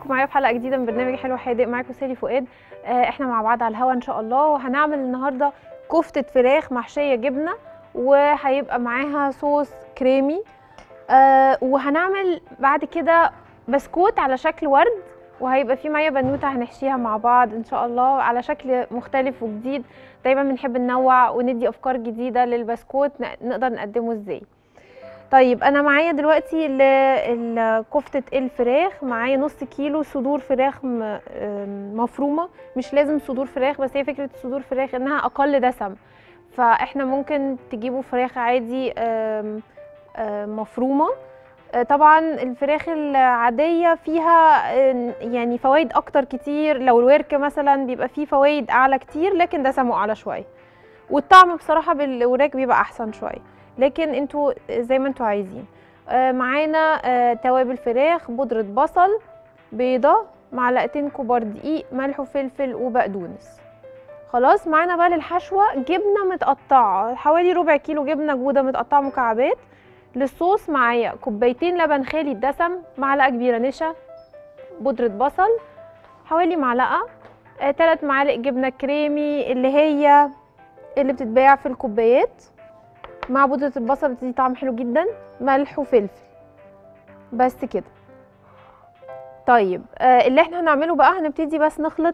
بيكم معايا في حلقه جديده من برنامج حلو حادق معاكم سالي فؤاد آه، احنا مع بعض على الهوا ان شاء الله وهنعمل النهارده كفته فراخ محشيه جبنه وهيبقى معاها صوص كريمي آه، وهنعمل بعد كده بسكوت على شكل ورد وهيبقى في معايا بنوته هنحشيها مع بعض ان شاء الله على شكل مختلف وجديد دايما بنحب ننوع وندي افكار جديده للبسكوت ن- نقدر نقدمه ازاي طيب انا معايا دلوقتي ل- ال- كفته الفراخ معايا نص كيلو صدور فراخ م- آم، مفرومه مش لازم صدور فراخ بس هي فكره صدور فراخ انها اقل دسم فاحنا ممكن تجيبوا فراخ عادي آم، آم، مفرومه آه، طبعا الفراخ العاديه فيها آه، يعني فوائد اكتر كتير لو الورك مثلا بيبقى فيه فوائد اعلى كتير لكن دسمه اعلى شويه والطعم بصراحه بالوراك بيبقى احسن شويه لكن انتوا زي ما انتوا عايزين آه، معانا آه، توابل فراخ بودرة بصل بيضة معلقتين كبار دقيق ملح وفلفل وبقدونس خلاص معانا بقى للحشوة جبنة متقطعة حوالي ربع كيلو جبنة جودة متقطعة مكعبات للصوص معايا كوبايتين لبن خالي الدسم معلقة كبيرة نشا بودرة بصل حوالي معلقة آه، تلات معالق جبنة كريمي اللي هي اللي بتتباع في الكوبايات مع بودرة البصل بتدي طعم حلو جدا ملح وفلفل بس كده طيب آه اللي احنا هنعمله بقى هنبتدي بس نخلط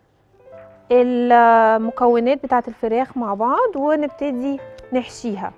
المكونات بتاعة الفراخ مع بعض ونبتدي نحشيها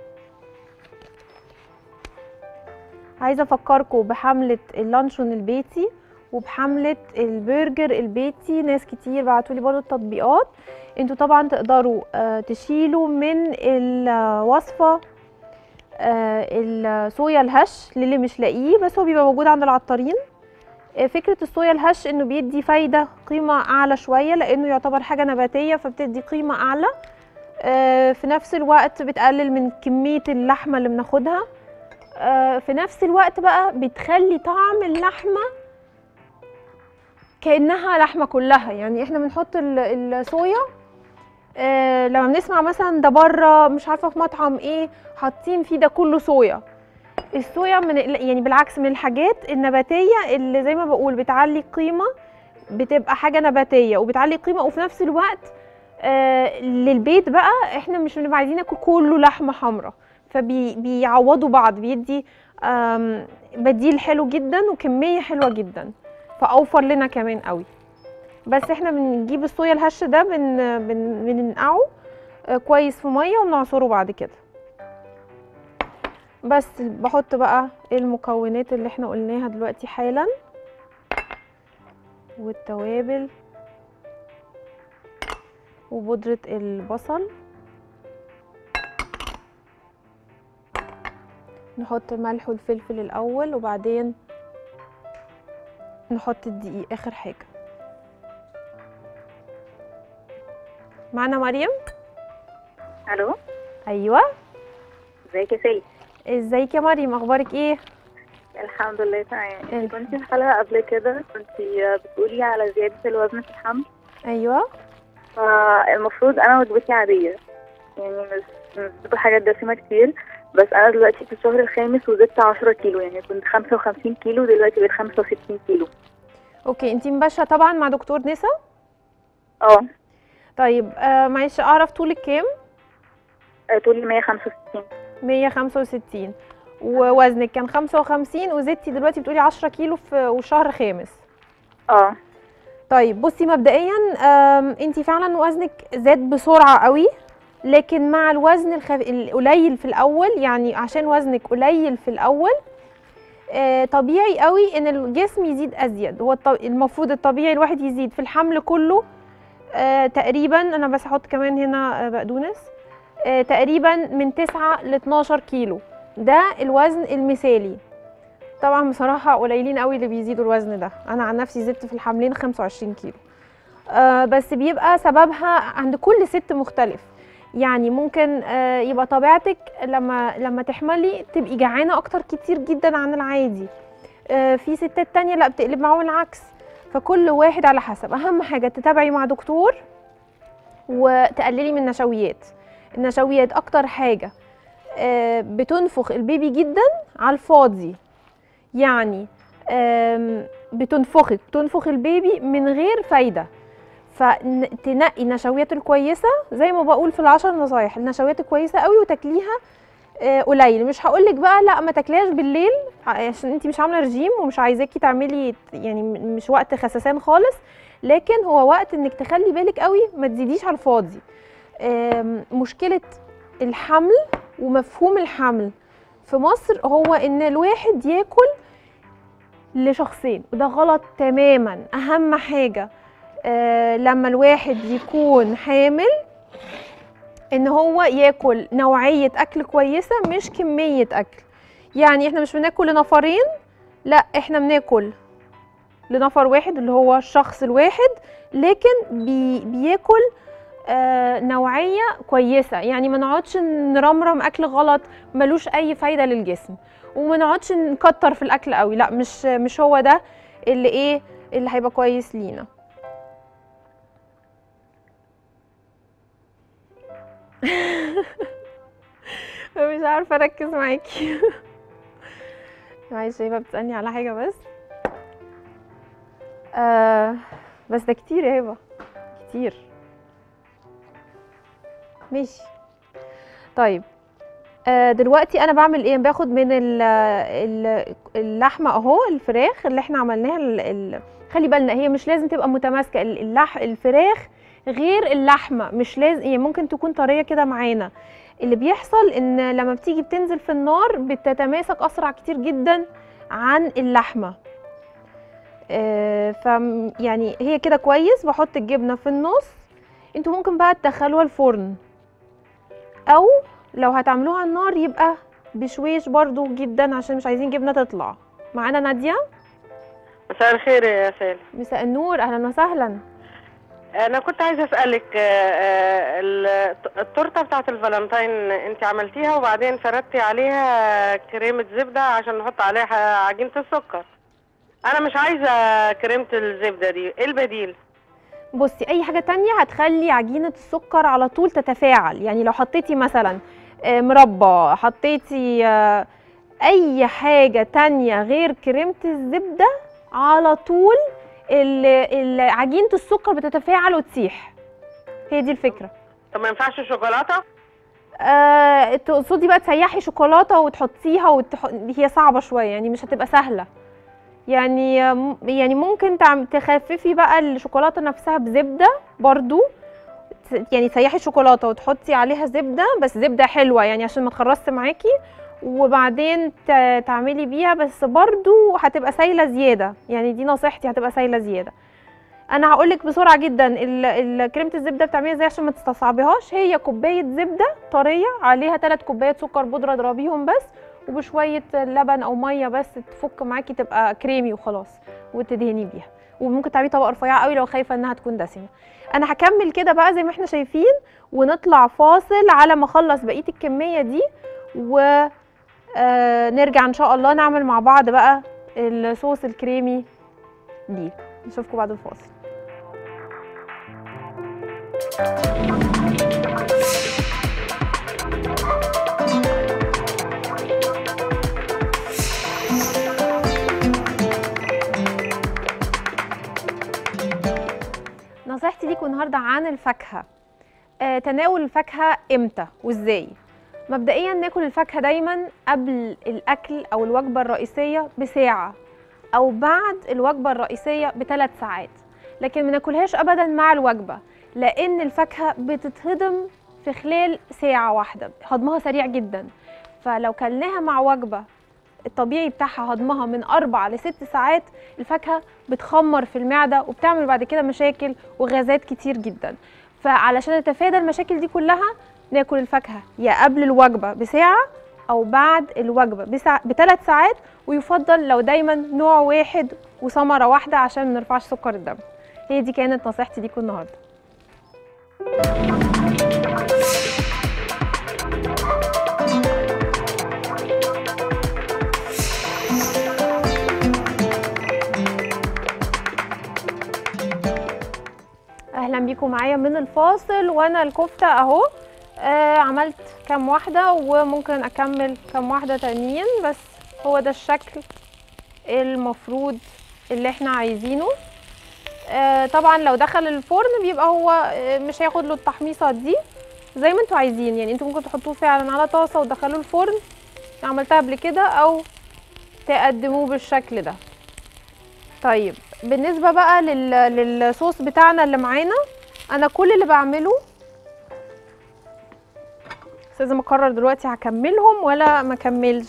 عايزة افكركم بحملة اللانشون البيتي وبحملة البرجر البيتي ناس كتير بعتولي برضو التطبيقات انتوا طبعا تقدروا آه، تشيلوا من الوصفة آه، الصويا الهش للي مش لاقيه بس هو بيبقى موجود عند العطارين آه، فكرة الصويا الهش انه بيدي فايدة قيمة اعلى شوية لانه يعتبر حاجة نباتية فبتدي قيمة اعلى آه، في نفس الوقت بتقلل من كمية اللحمة اللي بناخدها آه، في نفس الوقت بقى بتخلي طعم اللحمة كانها لحمه كلها يعني احنا بنحط ال- الصويا آه لما بنسمع مثلا ده بره مش عارفه في مطعم ايه حاطين فيه ده كله صويا الصويا من ال- يعني بالعكس من الحاجات النباتيه اللي زي ما بقول بتعلي قيمه بتبقى حاجه نباتيه وبتعلي قيمه وفي نفس الوقت آه للبيت بقى احنا مش بنبقى عايزين ناكل كله لحمه حمراء فبيعوضوا بعض بيدي آم، بديل حلو جدا وكميه حلوه جدا فاوفر لنا كمان قوي بس احنا بنجيب الصويا الهش ده بن بن بننقعه آه، كويس في ميه وبنعصره بعد كده بس بحط بقى المكونات اللي احنا قلناها دلوقتي حالا والتوابل وبودرة البصل نحط الملح والفلفل الاول وبعدين نحط الدقيق اخر حاجه معانا مريم الو ايوه ازيك يا سيد ازيك يا مريم اخبارك ايه الحمد لله تمام الحمد. انت كنت في حلقه قبل كده كنت بتقولي على زياده الوزن في الحمل ايوه فالمفروض انا وجبتي عاديه يعني مش مش باكل حاجات دسمه كتير بس انا دلوقتي في الشهر الخامس وزدت 10 كيلو يعني كنت 55 كيلو دلوقتي بقيت 65 كيلو اوكي انتي مباشره طبعا مع دكتور نسا اه طيب آه معلش اعرف طولك كام آه، طولي 165 165 ووزنك كان 55 وزدتي دلوقتي بتقولي 10 كيلو في وشهر خامس اه طيب بصي مبدئيا انت فعلا وزنك زاد بسرعه قوي لكن مع الوزن الخف... القليل في الاول يعني عشان وزنك قليل في الاول آه، طبيعي قوي ان الجسم يزيد ازيد هو الط- المفروض الطبيعي الواحد يزيد في الحمل كله آه، تقريبا انا بس هحط كمان هنا آه، بقدونس آه، تقريبا من 9 ل 12 كيلو ده الوزن المثالي طبعا بصراحه قليلين قوي اللي بيزيدوا الوزن ده انا عن نفسي زدت في الحملين 25 كيلو آه بس بيبقى سببها عند كل ست مختلف يعني ممكن آه يبقى طبيعتك لما لما تحملي تبقي جعانه اكتر كتير جدا عن العادي آه في ستات تانية لا بتقلب معاهم العكس فكل واحد على حسب اهم حاجه تتابعي مع دكتور وتقللي من النشويات النشويات اكتر حاجه آه، بتنفخ البيبي جدا على الفاضي يعني آم، بتنفخك بتنفخ البيبي من غير فايده فتنقي النشويات الكويسه زي ما بقول في العشر نصايح النشويات الكويسه قوي وتاكليها آه، قليل مش هقولك بقى لا ما تاكليهاش بالليل عشان انت مش عامله رجيم ومش عايزاكي تعملي يعني م- مش وقت خسسان خالص لكن هو وقت انك تخلي بالك قوي ما تزيديش على الفاضي آم، مشكله الحمل ومفهوم الحمل في مصر هو ان الواحد ياكل لشخصين وده غلط تماما اهم حاجه آه، لما الواحد يكون حامل ان هو ياكل نوعيه اكل كويسه مش كميه اكل يعني احنا مش بناكل لنفرين لا احنا بناكل لنفر واحد اللي هو الشخص الواحد لكن بي بياكل آه نوعيه كويسه يعني ما نقعدش نرمرم اكل غلط ملوش اي فايده للجسم وما نقعدش نكتر في الاكل قوي لا مش مش هو ده اللي ايه اللي هيبقى كويس لينا مش عارفه اركز معاكي معلش شايفه بتسالني على حاجه بس آه بس ده كتير يا هبه كتير ماشي طيب آه دلوقتي انا بعمل ايه باخد من ال- ال- اللحمه اهو الفراخ اللي احنا عملناها ال- ال- خلي بالنا هي مش لازم تبقى متماسكه ال- اللح الفراخ غير اللحمه مش لازم يعني ممكن تكون طريه كده معانا اللي بيحصل ان لما بتيجي بتنزل في النار بتتماسك اسرع كتير جدا عن اللحمه آه، ف يعني هي كده كويس بحط الجبنه في النص انتوا ممكن بقى تدخلوها الفرن او لو هتعملوها على النار يبقى بشويش برضو جدا عشان مش عايزين جبنه تطلع معانا ناديه مساء الخير يا سالي مساء النور اهلا وسهلا انا كنت عايزه اسالك آه، آه، ال- التورته بتاعه الفالنتين انت عملتيها وبعدين فردتي عليها كريمه زبده عشان نحط عليها عجينه السكر انا مش عايزه كريمه الزبده دي ايه البديل بصي اي حاجه تانية هتخلي عجينه السكر على طول تتفاعل يعني لو حطيتي مثلا آه، مربى حطيتي آه، اي حاجه تانية غير كريمه الزبده على طول ال- ال- عجينه السكر بتتفاعل وتسيح هي دي الفكره طب ما ينفعش شوكولاته آه، تقصدي بقى تسيحي شوكولاته وتحطيها وتح... هي صعبه شويه يعني مش هتبقى سهله يعني يعني ممكن تعم... تخففي بقى الشوكولاته نفسها بزبده برضو ت- يعني تسيحي الشوكولاته وتحطي عليها زبده بس زبده حلوه يعني عشان ما تخرصش معاكي وبعدين ت- تعملي بيها بس برضو هتبقى سايله زياده يعني دي نصيحتي هتبقى سايله زياده انا هقولك بسرعه جدا ال- ال- كريمه الزبده بتعمليها ازاي عشان ما تستصعبيهاش هي كوبايه زبده طريه عليها 3 كوبايات سكر بودره اضربيهم بس وبشويه لبن او ميه بس تفك معاكي تبقى كريمي وخلاص وتدهني بيها وممكن تعملي طبقه رفيعه قوي لو خايفه انها تكون دسمه انا هكمل كده بقى زي ما احنا شايفين ونطلع فاصل على ما اخلص بقيه الكميه دي و آه نرجع ان شاء الله نعمل مع بعض بقى الصوص الكريمي دي نشوفكم بعد الفاصل نصيحتي ليكم النهارده عن الفاكهه آه تناول الفاكهه امتى وازاي مبدئيا ناكل الفاكهه دايما قبل الاكل او الوجبه الرئيسيه بساعه او بعد الوجبه الرئيسيه بثلاث ساعات لكن ما ناكلهاش ابدا مع الوجبه لان الفاكهه بتتهضم في خلال ساعه واحده هضمها سريع جدا فلو كلناها مع وجبه الطبيعي بتاعها هضمها من أربع لست ساعات الفاكهة بتخمر في المعدة وبتعمل بعد كده مشاكل وغازات كتير جدا فعلشان نتفادى المشاكل دي كلها ناكل الفاكهة يا قبل الوجبة بساعة أو بعد الوجبة بساعة بثلاث ساعات ويفضل لو دايما نوع واحد وثمرة واحدة عشان ما نرفعش سكر الدم هي دي كانت نصيحتي ليكم النهارده اهلا بيكم معايا من الفاصل وانا الكفته اهو آه عملت كام واحده وممكن اكمل كام واحده تانيين بس هو ده الشكل المفروض اللي احنا عايزينه آه طبعا لو دخل الفرن بيبقى هو آه، مش هياخد له التحميصه دي زي ما انتوا عايزين يعني انتوا ممكن تحطوه فعلا على طاسه وتدخلوه الفرن عملتها قبل كده او تقدموه بالشكل ده طيب بالنسبه بقى لل... للصوص بتاعنا اللي معانا انا كل اللي بعمله بس لازم اقرر دلوقتي هكملهم ولا ما اكملش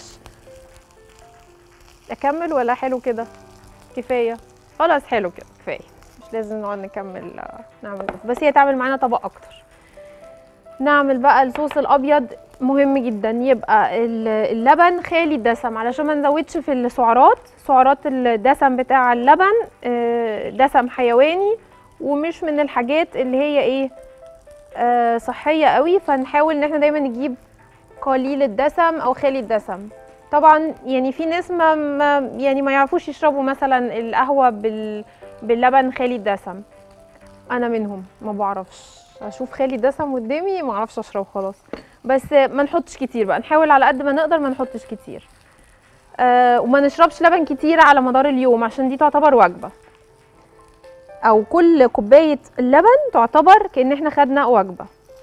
اكمل ولا حلو كده كفايه خلاص حلو كده كفايه مش لازم نقعد نكمل آه، نعمل بس, بس هي تعمل معانا طبق اكتر نعمل بقى الصوص الابيض مهم جدا يبقى ال- اللبن خالي الدسم علشان ما نزودش في السعرات سعرات الدسم بتاع اللبن آه، دسم حيواني ومش من الحاجات اللي هي ايه آه، صحيه قوي فنحاول ان احنا دايما نجيب قليل الدسم او خالي الدسم طبعا يعني في ناس ما, ما يعني ما يعرفوش يشربوا مثلا القهوه بال باللبن خالي الدسم انا منهم ما بعرفش اشوف خالي الدسم قدامي ما اعرفش اشرب خلاص بس ما نحطش كتير بقى نحاول على قد ما نقدر ما نحطش كتير أه وما نشربش لبن كتير على مدار اليوم عشان دي تعتبر وجبه او كل كوبايه اللبن تعتبر كأن احنا خدنا وجبه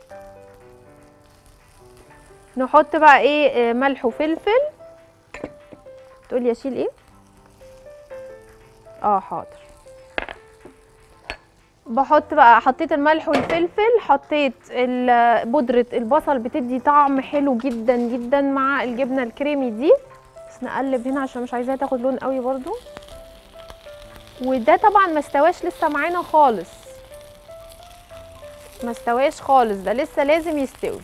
نحط بقى ايه آه، ملح وفلفل تقولي اشيل ايه اه حاضر بحط بقى حطيت الملح والفلفل حطيت ال- بودرة البصل بتدي طعم حلو جدا جدا مع الجبنة الكريمي دي بس نقلب هنا عشان مش عايزاها تاخد لون قوي برضو وده طبعا ما استواش لسه معانا خالص ما استواش خالص ده لسه لازم يستوي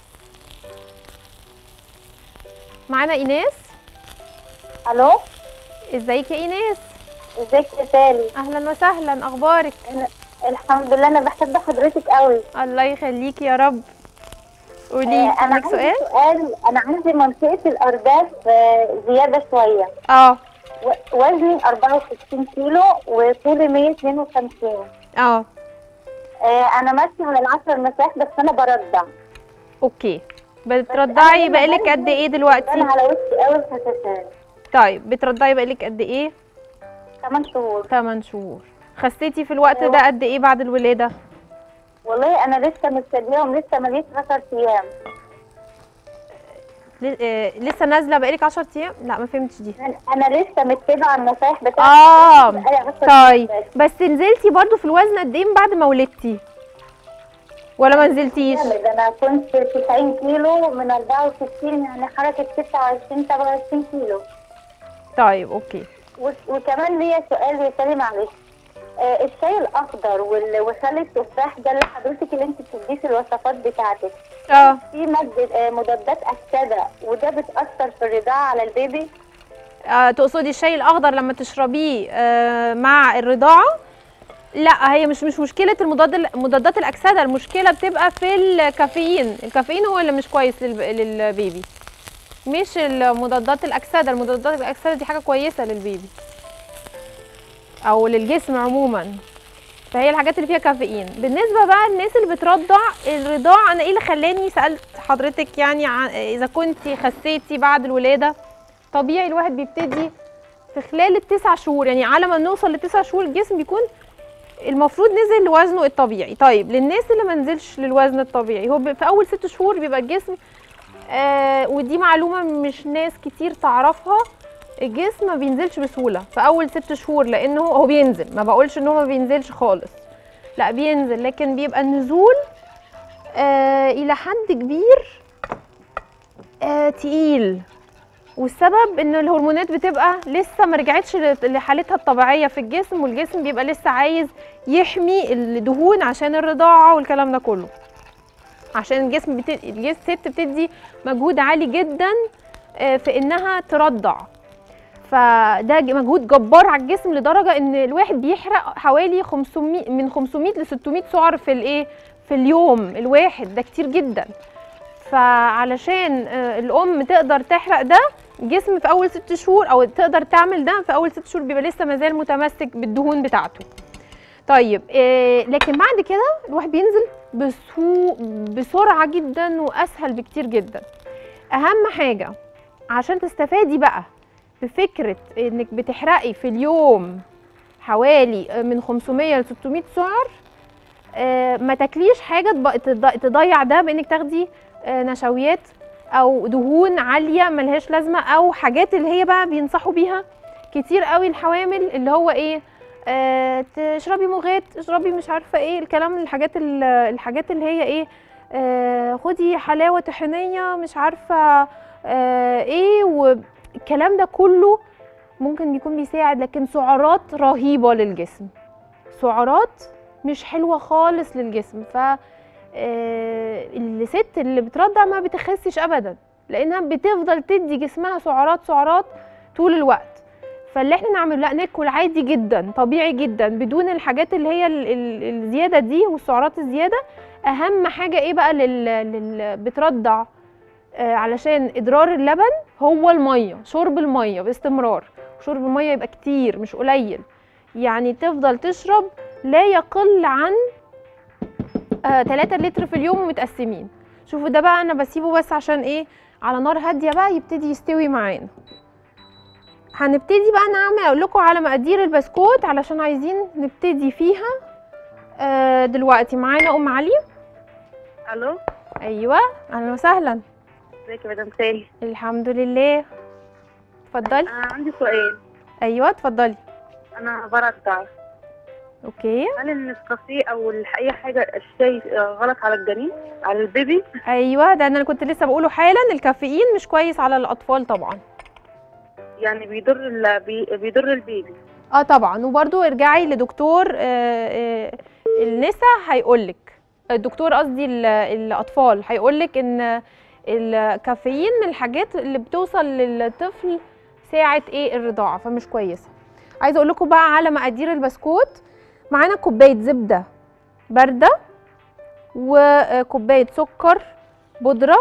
معانا ايناس الو ازيك يا ايناس ازيك يا سالي اهلا وسهلا اخبارك الحمد لله انا بحب حضرتك قوي الله يخليكي يا رب قولي آه، انا عندك عندي سؤال سؤال انا عندي منطقه الارداف آه، زياده شويه اه و- وزني 64 كيلو وطولي 152 اه آه، انا ماشيه على العشر مساح بس انا برضع اوكي بترضعي أنا بقالك لما قد ايه بنزل دلوقتي انا على وشي قوي الخساسات طيب بترضعي بقالك قد ايه 8 شهور 8 شهور خسيتي في الوقت ده قد ايه بعد الولاده والله انا لسه مستنياهم لسه ما جيتش 10 ايام ل- آه، لسه نازله بقالك 10 ايام لا ما فهمتش دي أنا- انا لسه متبعه النصايح بتاعتك اه بقالي 10 طيب أيام بس. بس نزلتي برضو في الوزن قد ايه من بعد ما ولدتي ولا ما نزلتيش جامد انا كنت 90 كيلو من 64 يعني حركه 26 27 كيلو طيب اوكي و- وكمان ليا سؤال يا سالي معلش آه الشاي الاخضر وال- وخل التفاح ده اللي حضرتك اللي انت بتديه في الوصفات بتاعتك اه في مادة آه مضادات اكسده وده بتاثر في الرضاعه على البيبي آه، تقصدي الشاي الاخضر لما تشربيه آه، مع الرضاعه لا هي مش مش مشكله المضاد مضادات الاكسده المشكله بتبقى في الكافيين الكافيين هو اللي مش كويس للب- للبيبي مش المضادات الاكسده المضادات الاكسده دي حاجه كويسه للبيبي او للجسم عموما فهي الحاجات اللي فيها كافيين بالنسبه بقى للناس اللي بترضع الرضاعه انا ايه اللي خلاني سالت حضرتك يعني عن اذا كنتي خسيتي بعد الولاده طبيعي الواحد بيبتدي في خلال التسع شهور يعني على ما نوصل لتسع شهور الجسم بيكون المفروض نزل لوزنه الطبيعي طيب للناس اللي ما نزلش للوزن الطبيعي هو ب- في اول ست شهور بيبقى الجسم آه ودي معلومه مش ناس كتير تعرفها الجسم ما بينزلش بسهوله في اول ست شهور لانه هو هو بينزل ما بقولش ان هو ما بينزلش خالص لا بينزل لكن بيبقى النزول آه الى حد كبير آه تقيل والسبب ان الهرمونات بتبقى لسه ما رجعتش ل- لحالتها الطبيعيه في الجسم والجسم بيبقى لسه عايز يحمي الدهون عشان الرضاعه والكلام ده كله عشان الجسم بت... الجسم الست بتدي مجهود عالي جدا آه، في انها ترضع فده ج- مجهود جبار على الجسم لدرجه ان الواحد بيحرق حوالي 500 من 500 ل 600 سعر في الايه في اليوم الواحد ده كتير جدا فعلشان آه، الام تقدر تحرق ده الجسم في اول ست شهور او تقدر تعمل ده في اول ست شهور بيبقى لسه مازال متمسك بالدهون بتاعته طيب إيه لكن بعد كده الواحد بينزل بسهو بسرعه جدا واسهل بكتير جدا اهم حاجه عشان تستفادي بقى بفكره انك بتحرقي في اليوم حوالي آه، من 500 ل 600 سعر آه، ما تاكليش حاجه تب- تض- تضيع ده بانك تاخدي آه، نشويات او دهون عاليه ملهاش لازمه او حاجات اللي هي بقى بينصحوا بيها كتير قوي الحوامل اللي هو ايه آه تشربي مغات تشربي مش عارفه ايه الكلام الحاجات ال- الحاجات اللي هي ايه آه خدي حلاوه طحينيه مش عارفه آه ايه والكلام ده كله ممكن يكون بيساعد لكن سعرات رهيبه للجسم سعرات مش حلوه خالص للجسم ف آه، الست اللي بترضع ما بتخسش ابدا لانها بتفضل تدي جسمها سعرات سعرات طول الوقت فاللي احنا نعمله لا ناكل عادي جدا طبيعي جدا بدون الحاجات اللي هي ال- ال- الزياده دي والسعرات الزياده اهم حاجه ايه بقى لل, لل... بترضع آه، علشان ادرار اللبن هو الميه شرب الميه باستمرار شرب الميه يبقى كتير مش قليل يعني تفضل تشرب لا يقل عن آه 3 لتر في اليوم ومتقسمين شوفوا ده بقى انا بسيبه بس عشان ايه على نار هاديه بقى يبتدي يستوي معانا هنبتدي بقى نعمل اقول لكم على مقادير البسكوت علشان عايزين نبتدي فيها آه دلوقتي معانا ام علي الو ايوه اهلا وسهلا ازيك يا مدام سالي الحمد لله اتفضلي انا عندي سؤال ايوه اتفضلي انا برضع اوكي هل النسكافيه او ال- اي حاجه الشاي آه، غلط على الجنين على البيبي ايوه ده انا كنت لسه بقوله حالا الكافيين مش كويس على الاطفال طبعا يعني بيضر ال- بي- بيضر البيبي اه طبعا وبرضو ارجعي لدكتور آه، آه، النساء هيقولك الدكتور قصدي ال- الاطفال هيقولك ان الكافيين من الحاجات اللي بتوصل للطفل ساعة ايه الرضاعة فمش كويسة عايزة اقول لكم بقى على مقادير البسكوت معانا كوباية زبدة باردة وكوباية سكر بودرة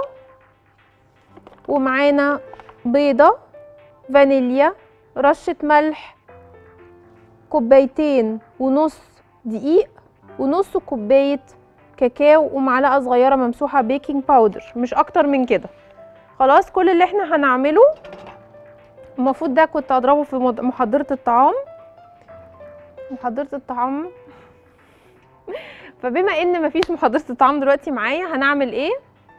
ومعانا بيضة فانيليا رشة ملح كوبايتين ونص دقيق ونص كوباية كاكاو ومعلقة صغيرة ممسوحة بيكنج باودر مش أكتر من كده خلاص كل اللي احنا هنعمله المفروض ده كنت أضربه في مض- محضرة الطعام محضرة الطعام فبما ان مفيش محضرة الطعام دلوقتي معايا هنعمل ايه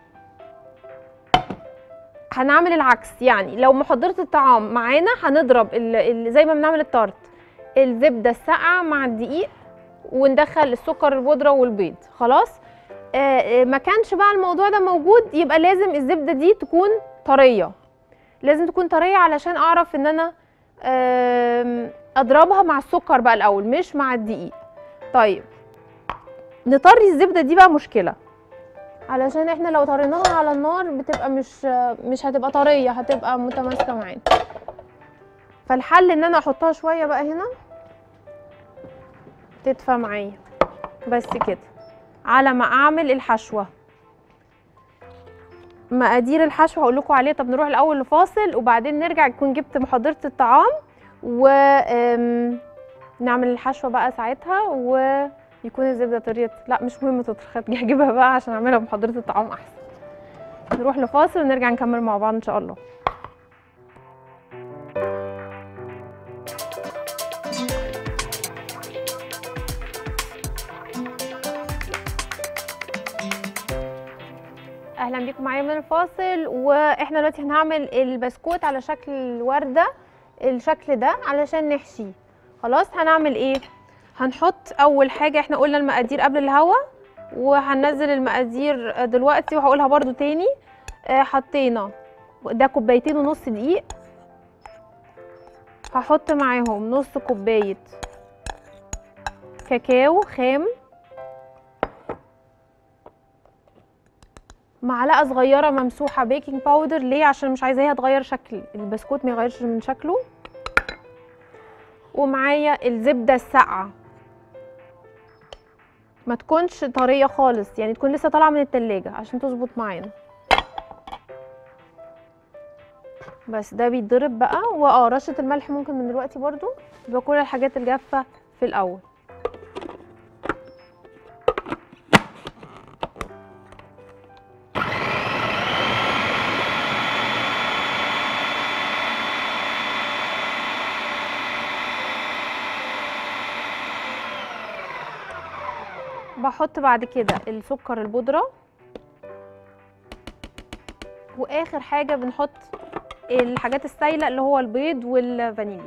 هنعمل العكس يعني لو محضرة الطعام معانا هنضرب ال- ال- زي ما بنعمل التارت الزبدة الساقعة مع الدقيق وندخل السكر البودرة والبيض خلاص آه، آه، ما كانش بقى الموضوع ده موجود يبقى لازم الزبدة دي تكون طرية لازم تكون طرية علشان اعرف ان انا آم، اضربها مع السكر بقى الاول مش مع الدقيق طيب نطري الزبدة دي بقى مشكلة علشان احنا لو طريناها على النار بتبقى مش مش هتبقى طرية هتبقى متماسكة معانا فالحل ان انا احطها شوية بقى هنا تدفى معايا بس كده على ما اعمل الحشوة مقادير الحشوة هقول لكم عليها طب نروح الاول لفاصل وبعدين نرجع يكون جبت محضرة الطعام و آم، نعمل الحشوة بقى ساعتها ويكون الزبدة طريت لا مش مهم تطرخ هجيبها بقى عشان اعملها بمحضرة الطعام احسن نروح لفاصل ونرجع نكمل مع بعض ان شاء الله اهلا بيكم معايا من الفاصل واحنا دلوقتي هنعمل البسكوت على شكل ورده الشكل ده علشان نحشيه خلاص هنعمل ايه هنحط اول حاجه احنا قلنا المقادير قبل الهوا وهننزل المقادير دلوقتي وهقولها برضو تاني آه، حطينا ده كوبايتين ونص دقيق هحط معاهم نص كوبايه كاكاو خام معلقه صغيره ممسوحه بيكنج باودر ليه عشان مش عايزاها تغير شكل البسكوت ما يغيرش من شكله ومعايا الزبده الساقعه ما تكونش طريه خالص يعني تكون لسه طالعه من التلاجة عشان تظبط معانا بس ده بيتضرب بقى واه رشه الملح ممكن من دلوقتي برضو يبقى كل الحاجات الجافه في الاول وهحط بعد كده السكر البودره واخر حاجه بنحط الحاجات السايله اللي هو البيض والفانيليا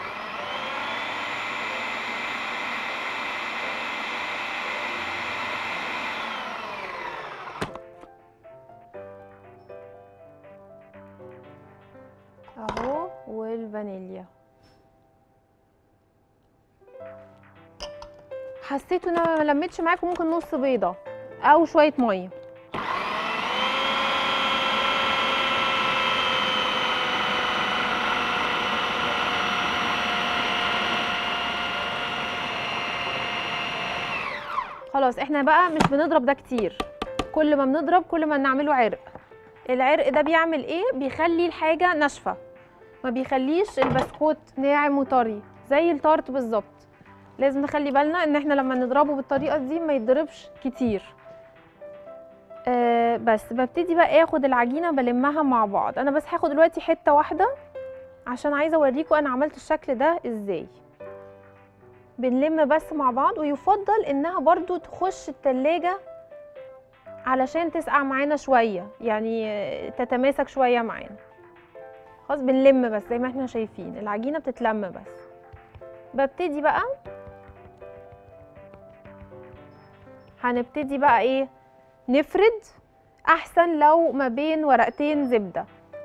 اهو والفانيليا حسيت ان انا ما لميتش معاكم ممكن نص بيضه او شويه ميه خلاص احنا بقى مش بنضرب ده كتير كل ما بنضرب كل ما نعمله عرق العرق ده بيعمل ايه بيخلي الحاجه ناشفه ما بيخليش البسكوت ناعم وطري زي التارت بالظبط لازم نخلي بالنا ان احنا لما نضربه بالطريقه دي ما يتضربش كتير آه بس ببتدي بقى اخد العجينه بلمها مع بعض انا بس هاخد دلوقتي حته واحده عشان عايزه اوريكم انا عملت الشكل ده ازاي بنلم بس مع بعض ويفضل انها برضو تخش التلاجة علشان تسقع معانا شوية يعني آه، تتماسك شوية معانا خلاص بنلم بس زي ما احنا شايفين العجينة بتتلم بس ببتدي بقى هنبتدي بقى ايه نفرد احسن لو ما بين ورقتين زبدة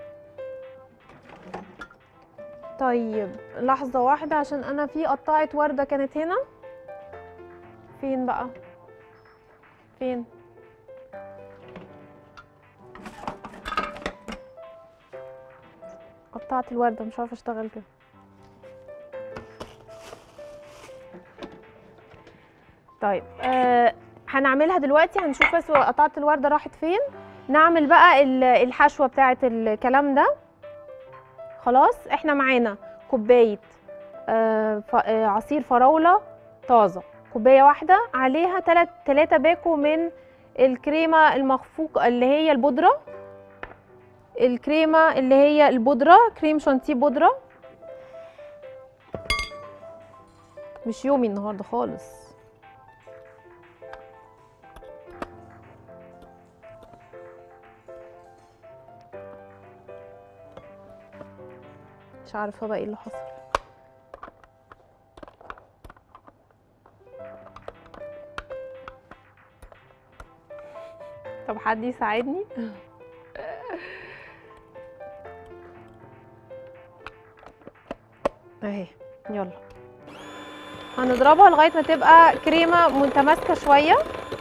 طيب لحظة واحدة عشان انا في قطعة وردة كانت هنا فين بقى فين قطعت الوردة مش عارفة اشتغل كده طيب آه هنعملها دلوقتي هنشوف بس قطعة الوردة راحت فين نعمل بقى ال- الحشوة بتاعة الكلام ده خلاص احنا معانا كوباية آه ف- آه، عصير فراولة طازة كوباية واحدة عليها تلات تلاتة باكو من الكريمة المخفوقة اللي هي البودرة الكريمة اللي هي البودرة كريم شانتيه بودرة مش يومي النهاردة خالص مش عارفة بقى ايه اللي حصل طب حد يساعدني اهي يلا هنضربها لغايه ما تبقى كريمه متماسكه شويه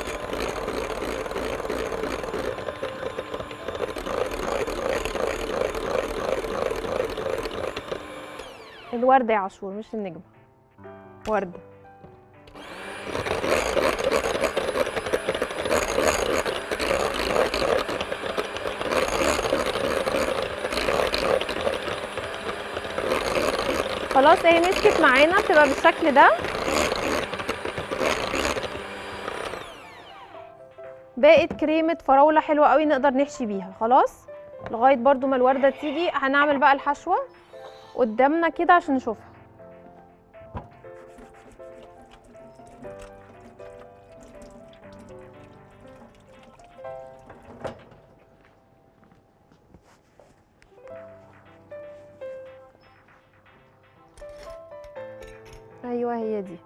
الورده يا عاشور مش النجمه ورده خلاص اهي مسكت معانا تبقى بالشكل ده بقت كريمه فراوله حلوه قوي نقدر نحشي بيها خلاص لغايه برضو ما الورده تيجي هنعمل بقى الحشوه قدامنا كده عشان نشوفها ايوه هي دي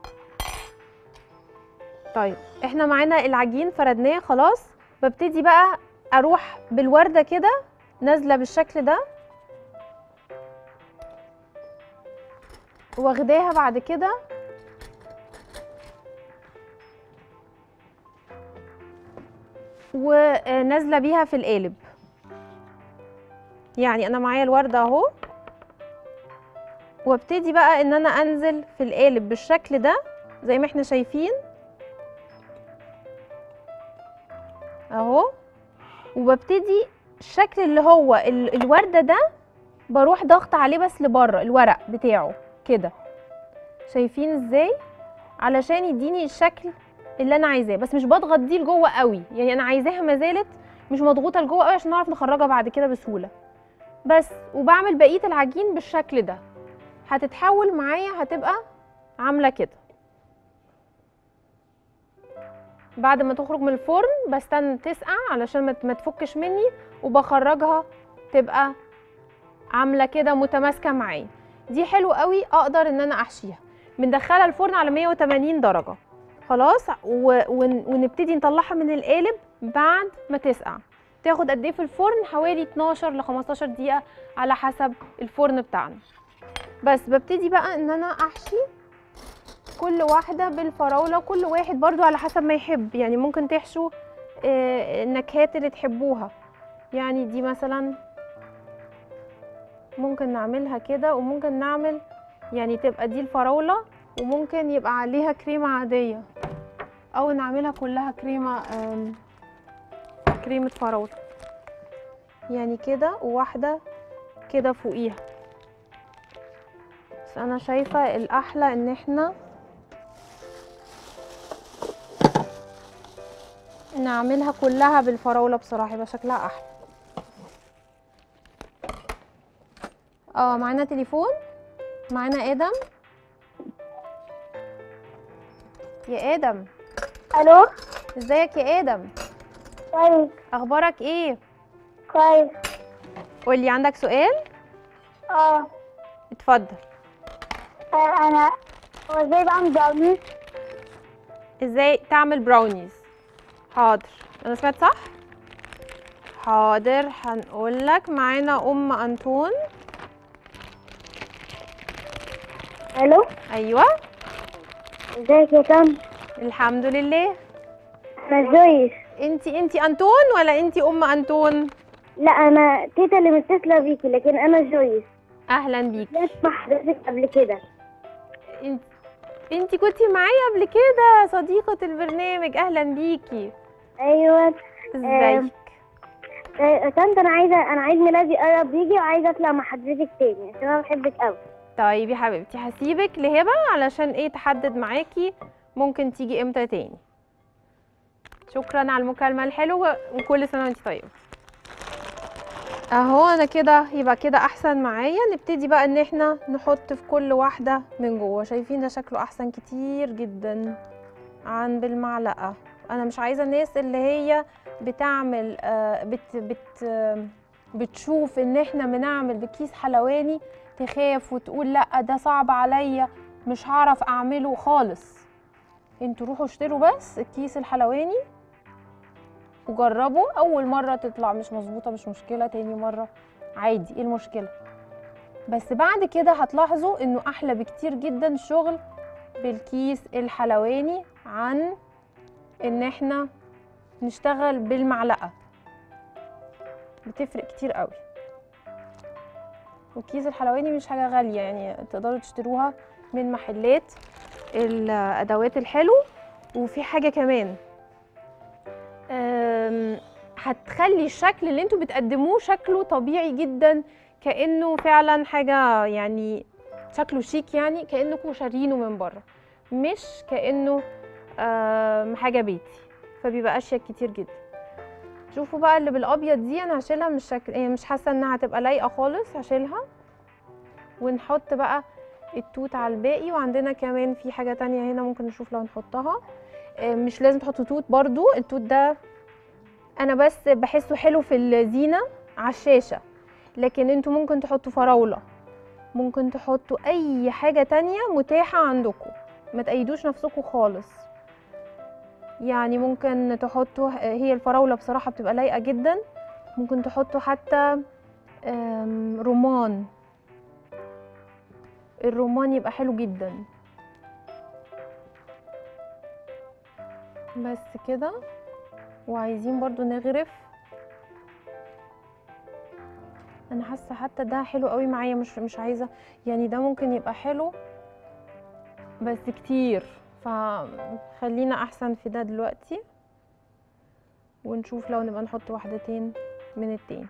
طيب احنا معانا العجين فردناه خلاص ببتدي بقى اروح بالورده كده نازله بالشكل ده واخداها بعد كده ونازله بيها في القالب يعني انا معايا الورده اهو وابتدي بقى ان انا انزل في القالب بالشكل ده زي ما احنا شايفين اهو وببتدي الشكل اللي هو ال- الورده ده بروح ضغط عليه بس لبره الورق بتاعه كده شايفين ازاي علشان يديني الشكل اللي انا عايزاه بس مش بضغط دي لجوه قوي يعني انا عايزاها ما زالت مش مضغوطه لجوه قوي عشان نعرف نخرجها بعد كده بسهوله بس وبعمل بقيه العجين بالشكل ده هتتحول معايا هتبقى عامله كده بعد ما تخرج من الفرن بستنى تسقع علشان ما- ما تفكش مني وبخرجها تبقى عامله كده متماسكه معايا دي حلو قوي اقدر ان انا احشيها بندخلها الفرن على 180 درجه خلاص و... ون... ونبتدي نطلعها من القالب بعد ما تسقع تاخد قد ايه في الفرن حوالي 12 ل 15 دقيقه على حسب الفرن بتاعنا بس ببتدي بقى ان انا احشي كل واحده بالفراوله كل واحد برضو على حسب ما يحب يعني ممكن تحشوا آه، النكهات اللي تحبوها يعني دي مثلا ممكن نعملها كده وممكن نعمل يعني تبقى دي الفراولة وممكن يبقى عليها كريمة عادية أو نعملها كلها كريمة آم، كريمة فراولة يعني كده وواحدة كده فوقيها بس أنا شايفة الأحلى إن احنا نعملها كلها بالفراولة بصراحة يبقى شكلها أحلى اه معانا تليفون معانا ادم يا ادم الو ازيك يا ادم كويس اخبارك ايه كويس قولي عندك سؤال اه اتفضل آه، انا هو ازاي بعمل براونيز ازاي تعمل براونيز حاضر انا سمعت صح حاضر هنقول لك معانا ام انطون الو ايوه ازيك يا طن الحمد لله انا جويس انتي انتي انطون ولا انتي ام انطون لا انا تيتا اللي متصله بيكي لكن انا جويس اهلا بيك جت مع حضرتك قبل كده انت انتي كنتي معايا قبل كده صديقة البرنامج اهلا بيكي ايوه ازيك آه، طنط انا عايزه انا عيد ميلادي قرب يجي وعايزه اطلع مع حضرتك تاني عشان انا بحبك قوي طيب يا حبيبتي هسيبك لهبة علشان ايه تحدد معاكي ممكن تيجي امتى تاني شكرا على المكالمة الحلوة وكل سنة وانتي طيبة اهو انا كده يبقى كده احسن معايا نبتدي بقى ان احنا نحط في كل واحدة من جوه شايفين ده شكله احسن كتير جدا عن بالمعلقة انا مش عايزة الناس اللي هي بتعمل آه، بت بت آه، بتشوف ان احنا بنعمل بكيس حلواني تخاف وتقول لا ده صعب عليا مش هعرف اعمله خالص انتوا روحوا اشتروا بس الكيس الحلواني وجربوا اول مره تطلع مش مظبوطه مش مشكله تاني مره عادي ايه المشكله بس بعد كده هتلاحظوا انه احلى بكتير جدا الشغل بالكيس الحلواني عن ان احنا نشتغل بالمعلقه بتفرق كتير قوي وكيس الحلواني مش حاجه غاليه يعني تقدروا تشتروها من محلات الادوات الحلو وفي حاجه كمان أم، هتخلي الشكل اللي انتوا بتقدموه شكله طبيعي جدا كانه فعلا حاجه يعني شكله شيك يعني كانكم شارينه من بره مش كانه أم، حاجه بيتي فبيبقى اشيك كتير جدا شوفوا بقى اللي بالابيض دي انا هشيلها مش شكل يعني مش حاسه انها هتبقى لايقه خالص هشيلها ونحط بقى التوت على الباقي وعندنا كمان في حاجه تانية هنا ممكن نشوف لو نحطها آه، مش لازم تحطوا توت برضو التوت ده انا بس بحسه حلو في الزينه على الشاشه لكن انتوا ممكن تحطوا فراوله ممكن تحطوا اي حاجه تانية متاحه عندكم ما تأيدوش نفسكم خالص يعني ممكن تحطوا هي الفراولة بصراحة بتبقى لايقة جدا ممكن تحطوا حتى آم، رمان الرمان يبقى حلو جدا بس كده وعايزين برضو نغرف انا حاسه حتى ده حلو قوي معايا مش مش عايزه يعني ده ممكن يبقى حلو بس كتير فخلينا احسن في ده دلوقتي ونشوف لو نبقى نحط واحدتين من التاني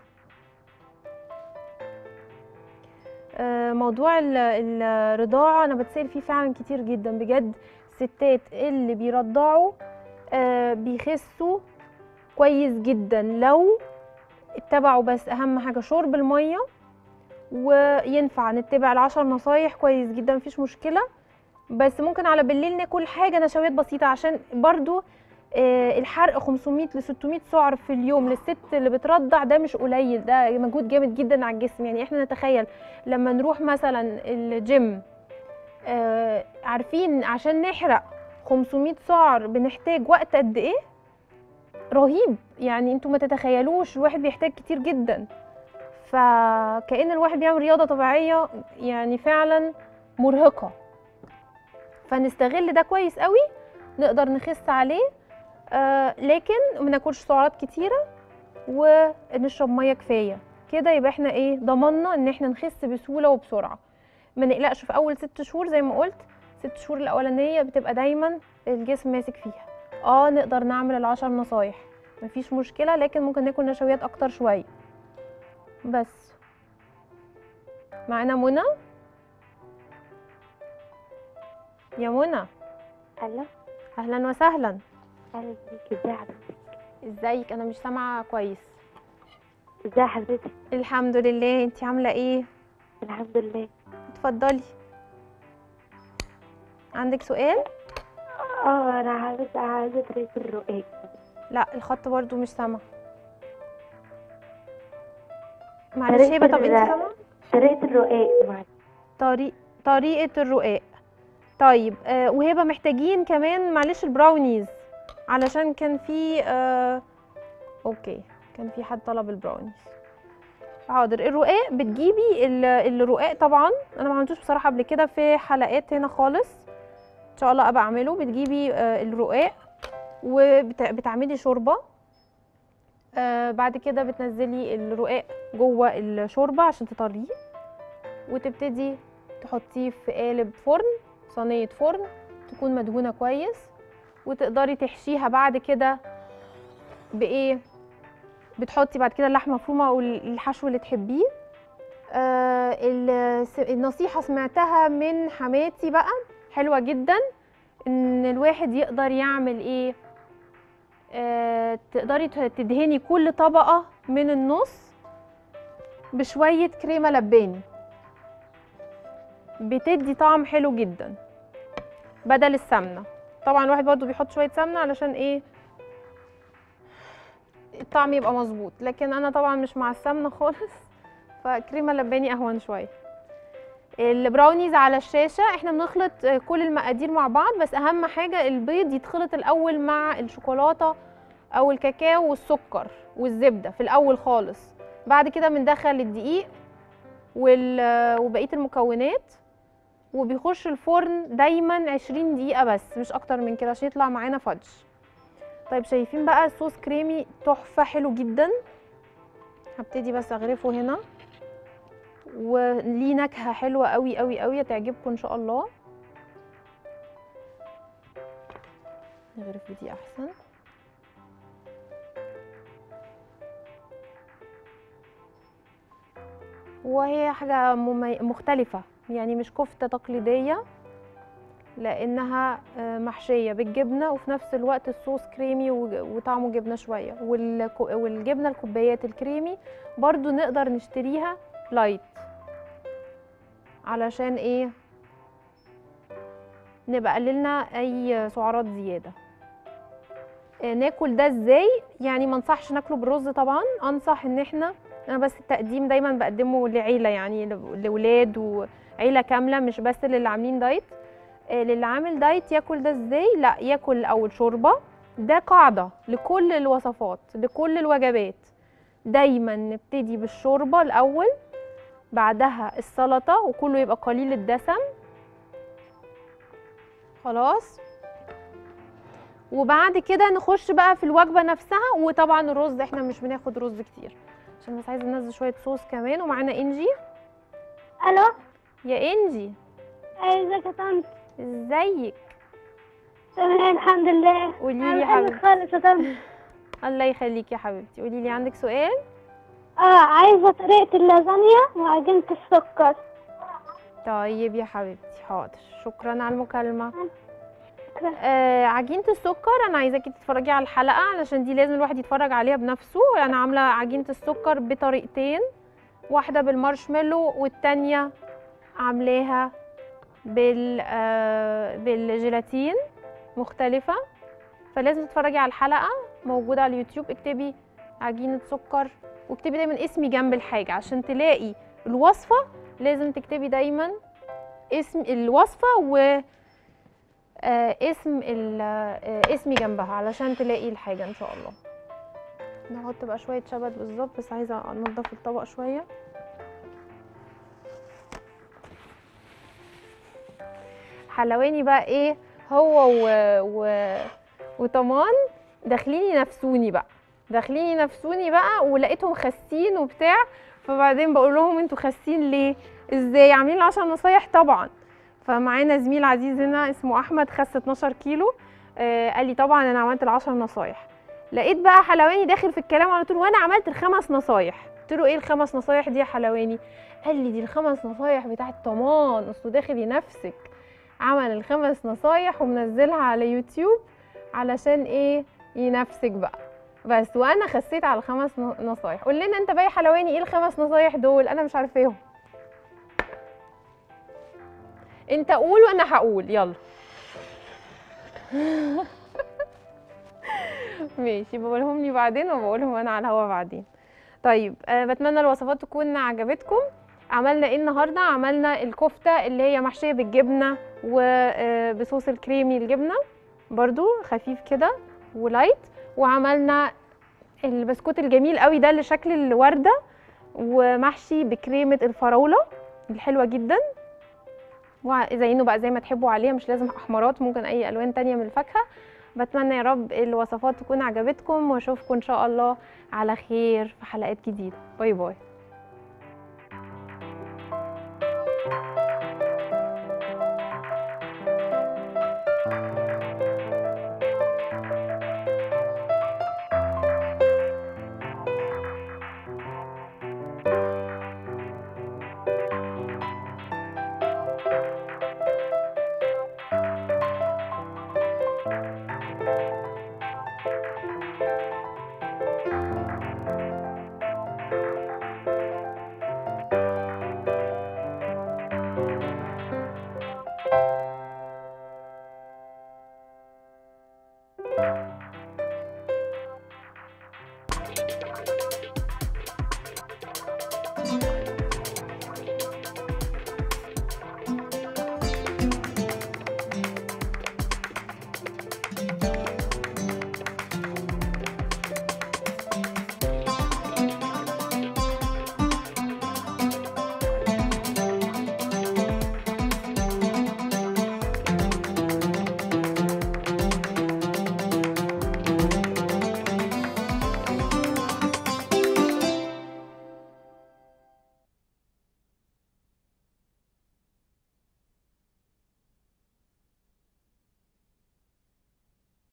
آه، موضوع ال- الرضاعة أنا بتسأل فيه فعلا كتير جدا بجد الستات اللي بيرضعوا آه، بيخسوا كويس جدا لو اتبعوا بس أهم حاجة شرب المية وينفع نتبع العشر نصايح كويس جدا مفيش مشكلة بس ممكن على بالليل ناكل حاجة نشويات بسيطة عشان برضو آه، الحرق 500 ل 600 سعر في اليوم للست اللي بترضع ده مش قليل ده مجهود جامد جدا على الجسم يعني احنا نتخيل لما نروح مثلا الجيم آه، عارفين عشان نحرق 500 سعر بنحتاج وقت قد ايه رهيب يعني انتوا ما تتخيلوش الواحد بيحتاج كتير جدا فكأن الواحد بيعمل رياضة طبيعية يعني فعلا مرهقة فنستغل ده كويس قوي نقدر نخس عليه آه لكن ما ناكلش سعرات كتيرة ونشرب مية كفاية كده يبقى احنا ايه ضمننا ان احنا نخس بسهولة وبسرعة ما نقلقش في اول ست شهور زي ما قلت ست شهور الاولانية بتبقى دايما الجسم ماسك فيها اه نقدر نعمل العشر نصايح مفيش مشكلة لكن ممكن ناكل نشويات اكتر شوية بس معانا منى يا منى الو اهلا وسهلا اهلا بيك ازي حضرتك ازيك انا مش سامعه كويس ازي حضرتك الحمد لله انتي عامله ايه الحمد لله اتفضلي عندك سؤال اه انا عاوزة عاوزة طريقة الرقاق لا الخط برضو مش سامع معلش طريقة هبه طب انتي الر- سامعه طريقة الرقاق معلش طريق طريقه الرقاق طيب آه وهبه محتاجين كمان معلش البراونيز علشان كان في آه اوكي كان في حد طلب البراونيز حاضر الرقاق بتجيبي ال- الرقاق طبعا انا ما عملتوش بصراحه قبل كده في حلقات هنا خالص ان شاء الله ابقى اعمله بتجيبي آه الرقاق وبتعملي شوربه آه بعد كده بتنزلي الرقاق جوه الشوربه عشان تطريه وتبتدي تحطيه في قالب فرن صينيه فرن تكون مدهونه كويس وتقدري تحشيها بعد كده بايه بتحطي بعد كده اللحمه مفرومه او الحشو اللي تحبيه آه الس- النصيحه سمعتها من حماتي بقى حلوه جدا ان الواحد يقدر يعمل ايه آه تقدري ت- تدهني كل طبقه من النص بشويه كريمه لباني بتدي طعم حلو جدا بدل السمنه طبعا الواحد برضو بيحط شويه سمنه علشان ايه الطعم يبقى مظبوط لكن انا طبعا مش مع السمنه خالص فكريمه لباني اهون شويه البراونيز على الشاشه احنا بنخلط آه، كل المقادير مع بعض بس اهم حاجه البيض يتخلط الاول مع الشوكولاته او الكاكاو والسكر والزبده في الاول خالص بعد كده بندخل الدقيق وال- وبقيه المكونات وبيخش الفرن دايما 20 دقيقه بس مش اكتر من كده عشان يطلع معانا فudge طيب شايفين بقى الصوص كريمي تحفه حلو جدا هبتدي بس اغرفه هنا وليه نكهه حلوه قوي قوي قوي هتعجبكم ان شاء الله نغرف دي احسن وهي حاجه ممي... مختلفه يعني مش كفته تقليديه لانها آه، محشيه بالجبنه وفي نفس الوقت الصوص كريمي وج- وطعمه جبنه شويه والك- والجبنه الكوبايات الكريمي برضو نقدر نشتريها لايت علشان ايه نبقى قللنا اي سعرات زياده آه، ناكل ده ازاي يعني ما انصحش ناكله بالرز طبعا انصح ان احنا انا بس التقديم دايما بقدمه لعيله يعني ل- لاولاد وعيله كامله مش بس للي عاملين دايت آه، للي عامل دايت ياكل ده ازاي لا ياكل الاول شوربه ده قاعده لكل الوصفات لكل الوجبات دايما نبتدي بالشوربه الاول بعدها السلطه وكله يبقى قليل الدسم خلاص وبعد كده نخش بقى في الوجبه نفسها وطبعا الرز احنا مش بناخد رز كتير عشان بس عايزه ننزل شويه صوص كمان ومعانا انجي الو يا انجي ازيك يا طنط ازيك تمام الحمد لله قولي لي أنا يا بحبك حبيبتي خالص يا طنط الله يخليكي يا حبيبتي قولي لي عندك سؤال اه عايزة طريقة اللازانيا وعجينة السكر طيب يا حبيبتي حاضر شكرا على المكالمه شكرا. آه عجينه السكر انا عايزاكي تتفرجي على الحلقه علشان دي لازم الواحد يتفرج عليها بنفسه انا عامله عجينه السكر بطريقتين واحده بالمارشميلو والتانيه عاملاها بال آه بالجيلاتين مختلفه فلازم تتفرجي على الحلقه موجوده على اليوتيوب اكتبي عجينه سكر واكتبي دايما اسمي جنب الحاجه عشان تلاقي الوصفه لازم تكتبي دايما اسم الوصفه و آه، اسم ال- آه، اسمي جنبها علشان تلاقي الحاجه ان شاء الله نحط بقى شويه شبت بالظبط بس عايزه انضف الطبق شويه حلواني بقى ايه هو و... و... وطمان داخلين ينافسوني بقى داخلين ينافسوني بقى ولقيتهم خاسين وبتاع فبعدين بقول لهم انتوا خاسين ليه ازاي عاملين 10 نصايح طبعا فمعانا زميل عزيز هنا اسمه احمد خس 12 كيلو آه قال لي طبعا انا عملت العشر نصايح لقيت بقى حلواني داخل في الكلام على طول وانا عملت الخمس نصايح قلت له ايه الخمس نصايح دي يا حلواني قال لي دي الخمس نصايح بتاعت طمان اصله داخل ينافسك عمل الخمس نصايح ومنزلها على يوتيوب علشان ايه ينافسك بقى بس وانا خسيت على الخمس ن- نصايح قول لنا انت بقى يا حلواني ايه الخمس نصايح دول انا مش عارفاهم انت قول وانا هقول يلا ماشي بقولهم لي بعدين وبقولهم انا على الهوا بعدين طيب أه بتمنى الوصفات تكون عجبتكم عملنا ايه النهارده عملنا الكفته اللي هي محشيه بالجبنه وبصوص الكريمي الجبنه برضو خفيف كده ولايت وعملنا البسكوت الجميل قوي ده اللي شكل الورده ومحشي بكريمه الفراوله الحلوه جدا وزينه بقى زي ما تحبوا عليها مش لازم احمرات ممكن اي الوان تانية من الفاكهه بتمنى يا رب الوصفات تكون عجبتكم واشوفكم ان شاء الله على خير في حلقات جديده باي باي